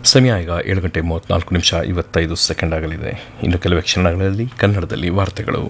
ಸಮಯ ಈಗ ಏಳು ಗಂಟೆ ಮೂವತ್ತ್ನಾಲ್ಕು ನಿಮಿಷ ಐವತ್ತೈದು ಸೆಕೆಂಡ್ ಆಗಲಿದೆ ಇನ್ನು ಕೆಲವೇ ಕ್ಷಣಗಳಲ್ಲಿ ಕನ್ನಡದಲ್ಲಿ ವಾರ್ತೆಗಳು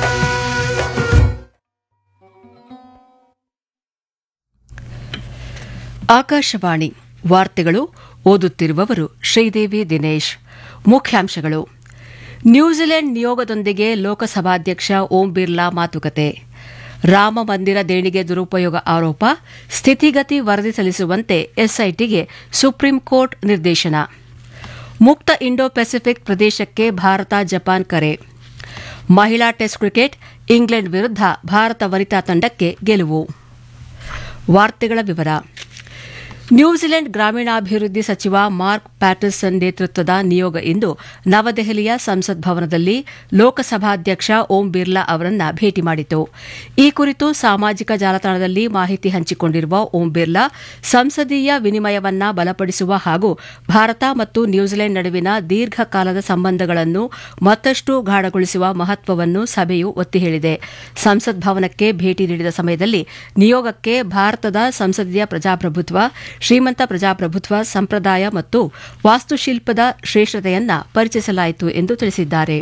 ಆಕಾಶವಾಣಿ ವಾರ್ತೆಗಳು ಓದುತ್ತಿರುವವರು ಶ್ರೀದೇವಿ ದಿನೇಶ್ ಮುಖ್ಯಾಂಶಗಳು ನ್ಯೂಜಿಲೆಂಡ್ ನಿಯೋಗದೊಂದಿಗೆ ಲೋಕಸಭಾಧ್ಯಕ್ಷ ಓಂ ಬಿರ್ಲಾ ಮಾತುಕತೆ ರಾಮ ಮಂದಿರ ದೇಣಿಗೆ ದುರುಪಯೋಗ ಆರೋಪ ಸ್ಥಿತಿಗತಿ ವರದಿ ಸಲ್ಲಿಸುವಂತೆ ಎಸ್ಐಟಿಗೆ ಸುಪ್ರೀಂ ಕೋರ್ಟ್ ನಿರ್ದೇಶನ ಮುಕ್ತ ಇಂಡೋ ಪೆಸಿಫಿಕ್ ಪ್ರದೇಶಕ್ಕೆ ಭಾರತ ಜಪಾನ್ ಕರೆ ಮಹಿಳಾ ಟೆಸ್ಟ್ ಕ್ರಿಕೆಟ್ ಇಂಗ್ಲೆಂಡ್ ವಿರುದ್ಧ ಭಾರತ ವನಿತಾ ತಂಡಕ್ಕೆ ಗೆಲುವು ವಾರ್ತೆಗಳ ವಿವರ ನ್ಯೂಜಿಲೆಂಡ್ ಗ್ರಾಮೀಣಾಭಿವೃದ್ಧಿ ಸಚಿವ ಮಾರ್ಕ್ ಪ್ಯಾಟರ್ಸನ್ ನೇತೃತ್ವದ ನಿಯೋಗ ಇಂದು ನವದೆಹಲಿಯ ಸಂಸತ್ ಭವನದಲ್ಲಿ ಲೋಕಸಭಾಧ್ಯಕ್ಷ ಓಂ ಬಿರ್ಲಾ ಅವರನ್ನ ಭೇಟಿ ಮಾಡಿತು ಈ ಕುರಿತು ಸಾಮಾಜಿಕ ಜಾಲತಾಣದಲ್ಲಿ ಮಾಹಿತಿ ಹಂಚಿಕೊಂಡಿರುವ ಓಂ ಬಿರ್ಲಾ ಸಂಸದೀಯ ವಿನಿಮಯವನ್ನ ಬಲಪಡಿಸುವ ಹಾಗೂ ಭಾರತ ಮತ್ತು ನ್ಯೂಜಿಲೆಂಡ್ ನಡುವಿನ ದೀರ್ಘಕಾಲದ ಸಂಬಂಧಗಳನ್ನು ಮತ್ತಷ್ಟು ಗಾಢಗೊಳಿಸುವ ಮಹತ್ವವನ್ನು ಸಭೆಯು ಒತ್ತಿ ಹೇಳಿದೆ ಸಂಸತ್ ಭವನಕ್ಕೆ ಭೇಟಿ ನೀಡಿದ ಸಮಯದಲ್ಲಿ ನಿಯೋಗಕ್ಕೆ ಭಾರತದ ಸಂಸದೀಯ ಪ್ರಜಾಪ್ರಭುತ್ವ ಶ್ರೀಮಂತ ಪ್ರಜಾಪ್ರಭುತ್ವ ಸಂಪ್ರದಾಯ ಮತ್ತು ವಾಸ್ತುಶಿಲ್ಪದ ಶ್ರೇಷ್ಠತೆಯನ್ನ ಪರಿಚಯಿಸಲಾಯಿತು ಎಂದು ತಿಳಿಸಿದ್ದಾರೆ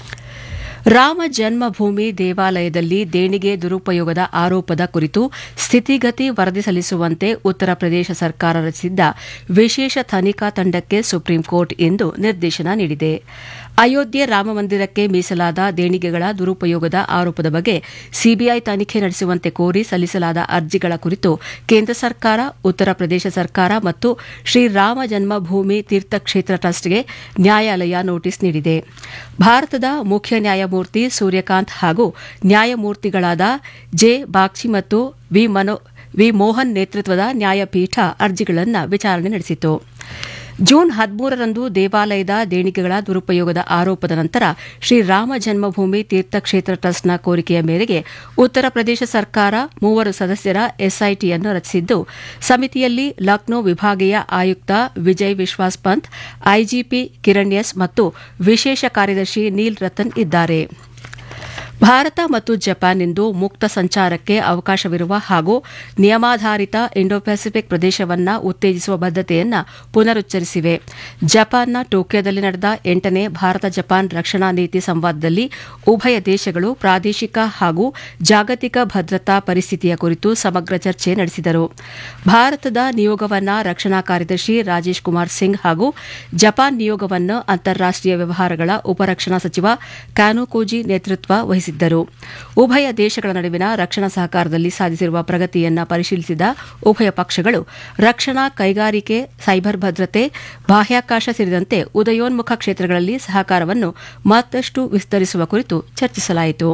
ರಾಮ ಜನ್ಮಭೂಮಿ ದೇವಾಲಯದಲ್ಲಿ ದೇಣಿಗೆ ದುರುಪಯೋಗದ ಆರೋಪದ ಕುರಿತು ಸ್ಥಿತಿಗತಿ ವರದಿ ಸಲ್ಲಿಸುವಂತೆ ಉತ್ತರ ಪ್ರದೇಶ ಸರ್ಕಾರ ರಚಿಸಿದ್ದ ವಿಶೇಷ ತನಿಖಾ ತಂಡಕ್ಕೆ ಸುಪ್ರೀಂ ಕೋರ್ಟ್ ಇಂದು ನಿರ್ದೇಶನ ನೀಡಿದೆ ಅಯೋಧ್ಯೆ ರಾಮಮಂದಿರಕ್ಕೆ ಮೀಸಲಾದ ದೇಣಿಗೆಗಳ ದುರುಪಯೋಗದ ಆರೋಪದ ಬಗ್ಗೆ ಸಿಬಿಐ ತನಿಖೆ ನಡೆಸುವಂತೆ ಕೋರಿ ಸಲ್ಲಿಸಲಾದ ಅರ್ಜಿಗಳ ಕುರಿತು ಕೇಂದ್ರ ಸರ್ಕಾರ ಉತ್ತರ ಪ್ರದೇಶ ಸರ್ಕಾರ ಮತ್ತು ಶ್ರೀರಾಮ ಜನ್ಮಭೂಮಿ ತೀರ್ಥಕ್ಷೇತ್ರ ಟ್ರಸ್ಟ್ಗೆ ನ್ಯಾಯಾಲಯ ನೋಟಿಸ್ ನೀಡಿದೆ ಭಾರತದ ಮುಖ್ಯ ನ್ಯಾಯಮೂರ್ತಿ ಸೂರ್ಯಕಾಂತ್ ಹಾಗೂ ನ್ಯಾಯಮೂರ್ತಿಗಳಾದ ಜೆ ಬಾಗ್ಚಿ ಮತ್ತು ವಿ ಮನೋ ವಿ ಮೋಹನ್ ನೇತೃತ್ವದ ನ್ಯಾಯಪೀಠ ಅರ್ಜಿಗಳನ್ನು ವಿಚಾರಣೆ ನಡೆಸಿತು ಜೂನ್ ಹದಿಮೂರರಂದು ದೇವಾಲಯದ ದೇಣಿಗೆಗಳ ದುರುಪಯೋಗದ ಆರೋಪದ ನಂತರ ಶ್ರೀರಾಮ ಜನ್ಮಭೂಮಿ ತೀರ್ಥಕ್ಷೇತ್ರ ಟ್ರಸ್ಟ್ನ ಕೋರಿಕೆಯ ಮೇರೆಗೆ ಉತ್ತರ ಪ್ರದೇಶ ಸರ್ಕಾರ ಮೂವರು ಸದಸ್ಯರ ಎಸ್ಐಟಿಯನ್ನು ರಚಿಸಿದ್ದು ಸಮಿತಿಯಲ್ಲಿ ಲಕ್ನೋ ವಿಭಾಗೀಯ ಆಯುಕ್ತ ವಿಜಯ್ ವಿಶ್ವಾಸ್ ಪಂತ್ ಐಜಿಪಿ ಕಿರಣ್ ಎಸ್ ಮತ್ತು ವಿಶೇಷ ಕಾರ್ಯದರ್ಶಿ ನೀಲ್ ರತನ್ ಇದ್ದಾರೆ ಭಾರತ ಮತ್ತು ಜಪಾನ್ ಇಂದು ಮುಕ್ತ ಸಂಚಾರಕ್ಕೆ ಅವಕಾಶವಿರುವ ಹಾಗೂ ನಿಯಮಾಧಾರಿತ ಇಂಡೋ ಪೆಸಿಫಿಕ್ ಪ್ರದೇಶವನ್ನು ಉತ್ತೇಜಿಸುವ ಬದ್ಧತೆಯನ್ನು ಪುನರುಚ್ಚರಿಸಿವೆ ಜಪಾನ್ನ ಟೋಕಿಯೋದಲ್ಲಿ ನಡೆದ ಎಂಟನೇ ಭಾರತ ಜಪಾನ್ ರಕ್ಷಣಾ ನೀತಿ ಸಂವಾದದಲ್ಲಿ ಉಭಯ ದೇಶಗಳು ಪ್ರಾದೇಶಿಕ ಹಾಗೂ ಜಾಗತಿಕ ಭದ್ರತಾ ಪರಿಸ್ಥಿತಿಯ ಕುರಿತು ಸಮಗ್ರ ಚರ್ಚೆ ನಡೆಸಿದರು ಭಾರತದ ನಿಯೋಗವನ್ನು ರಕ್ಷಣಾ ಕಾರ್ಯದರ್ಶಿ ರಾಜೇಶ್ ಕುಮಾರ್ ಸಿಂಗ್ ಹಾಗೂ ಜಪಾನ್ ನಿಯೋಗವನ್ನು ಅಂತಾರಾಷ್ಟೀಯ ವ್ಯವಹಾರಗಳ ಉಪರಕ್ಷಣಾ ಸಚಿವ ಕ್ಯಾನುಕೋಜಿ ನೇತೃತ್ವ ವಹಿಸಿದ್ದಾರೆ ಉಭಯ ದೇಶಗಳ ನಡುವಿನ ರಕ್ಷಣಾ ಸಹಕಾರದಲ್ಲಿ ಸಾಧಿಸಿರುವ ಪ್ರಗತಿಯನ್ನು ಪರಿಶೀಲಿಸಿದ ಉಭಯ ಪಕ್ಷಗಳು ರಕ್ಷಣಾ ಕೈಗಾರಿಕೆ ಸೈಬರ್ ಭದ್ರತೆ ಬಾಹ್ಯಾಕಾಶ ಸೇರಿದಂತೆ ಉದಯೋನ್ಮುಖ ಕ್ಷೇತ್ರಗಳಲ್ಲಿ ಸಹಕಾರವನ್ನು ಮತ್ತಷ್ಟು ವಿಸ್ತರಿಸುವ ಕುರಿತು ಚರ್ಚಿಸಲಾಯಿತು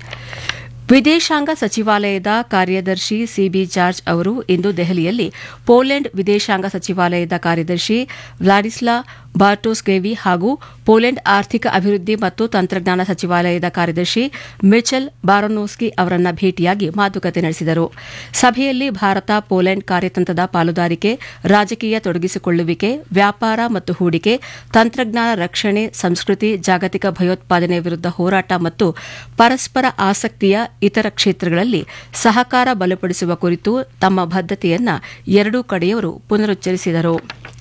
ವಿದೇಶಾಂಗ ಸಚಿವಾಲಯದ ಕಾರ್ಯದರ್ಶಿ ಸಿಬಿ ಜಾರ್ಜ್ ಅವರು ಇಂದು ದೆಹಲಿಯಲ್ಲಿ ಪೋಲೆಂಡ್ ವಿದೇಶಾಂಗ ಸಚಿವಾಲಯದ ಕಾರ್ಯದರ್ಶಿ ವ್ಲಾಡಿಸ್ಲಾ ಬಾರ್ಟೋಸ್ಗೆವಿ ಹಾಗೂ ಪೋಲೆಂಡ್ ಆರ್ಥಿಕ ಅಭಿವೃದ್ಧಿ ಮತ್ತು ತಂತ್ರಜ್ಞಾನ ಸಚಿವಾಲಯದ ಕಾರ್ಯದರ್ಶಿ ಮಿಚೆಲ್ ಬಾರೋನೋಸ್ಕಿ ಅವರನ್ನ ಭೇಟಿಯಾಗಿ ಮಾತುಕತೆ ನಡೆಸಿದರು ಸಭೆಯಲ್ಲಿ ಭಾರತ ಪೋಲೆಂಡ್ ಕಾರ್ಯತಂತ್ರದ ಪಾಲುದಾರಿಕೆ ರಾಜಕೀಯ ತೊಡಗಿಸಿಕೊಳ್ಳುವಿಕೆ ವ್ಯಾಪಾರ ಮತ್ತು ಹೂಡಿಕೆ ತಂತ್ರಜ್ಞಾನ ರಕ್ಷಣೆ ಸಂಸ್ಕೃತಿ ಜಾಗತಿಕ ಭಯೋತ್ಪಾದನೆ ವಿರುದ್ಧ ಹೋರಾಟ ಮತ್ತು ಪರಸ್ಪರ ಆಸಕ್ತಿಯ ಇತರ ಕ್ಷೇತ್ರಗಳಲ್ಲಿ ಸಹಕಾರ ಬಲಪಡಿಸುವ ಕುರಿತು ತಮ್ಮ ಬದ್ಧತೆಯನ್ನ ಎರಡೂ ಕಡೆಯವರು ಪುನರುಚ್ಚರಿಸಿದರು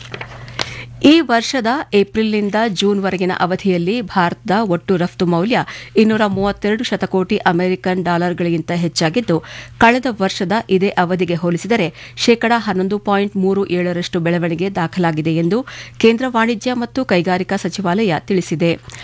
ಈ ವರ್ಷದ ಏಪ್ರಿಲ್ನಿಂದ ಜೂನ್ವರೆಗಿನ ಅವಧಿಯಲ್ಲಿ ಭಾರತದ ಒಟ್ಟು ರಫ್ತು ಮೌಲ್ಯ ಇನ್ನೂರ ಮೂವತ್ತೆರಡು ಶತಕೋಟಿ ಅಮೆರಿಕನ್ ಡಾಲರ್ಗಳಿಗಿಂತ ಹೆಚ್ಚಾಗಿದ್ದು ಕಳೆದ ವರ್ಷದ ಇದೇ ಅವಧಿಗೆ ಹೋಲಿಸಿದರೆ ಶೇಕಡಾ ಹನ್ನೊಂದು ಪಾಯಿಂಟ್ ಮೂರು ಏಳರಷ್ಟು ಬೆಳವಣಿಗೆ ದಾಖಲಾಗಿದೆ ಎಂದು ಕೇಂದ್ರ ವಾಣಿಜ್ಯ ಮತ್ತು ಕೈಗಾರಿಕಾ ಸಚಿವಾಲಯ ತಿಳಿಸಿದೆ